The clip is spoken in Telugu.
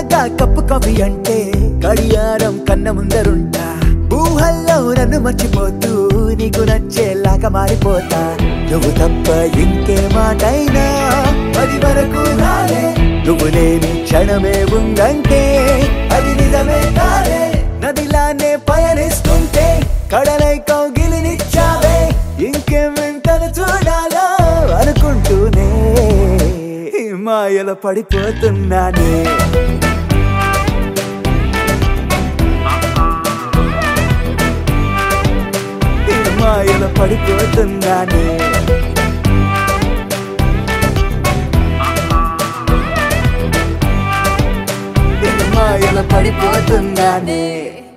లాగా కప్పు కాఫీ అంటే గడియారం కన్న ముందరుంటా ఊహల్లో నన్ను మర్చిపోతూ నీకు నచ్చేలాగా మారిపోతా నువ్వు తప్ప ఇంకే మాటైనా అది వరకు రాలే నువ్వు లేని క్షణమే ఉందంటే అది నిజమే కాలే నదిలానే పయనిస్తుంటే కడలై కౌగిలినిచ్చావే ఇంకేం వింతలు చూడాలో అనుకుంటూనే ఈ మాయలో పడిపోతున్నానే ఈ మాయలో పడిపోతున్నానే ఈ మాయలో పడిపోతున్నానే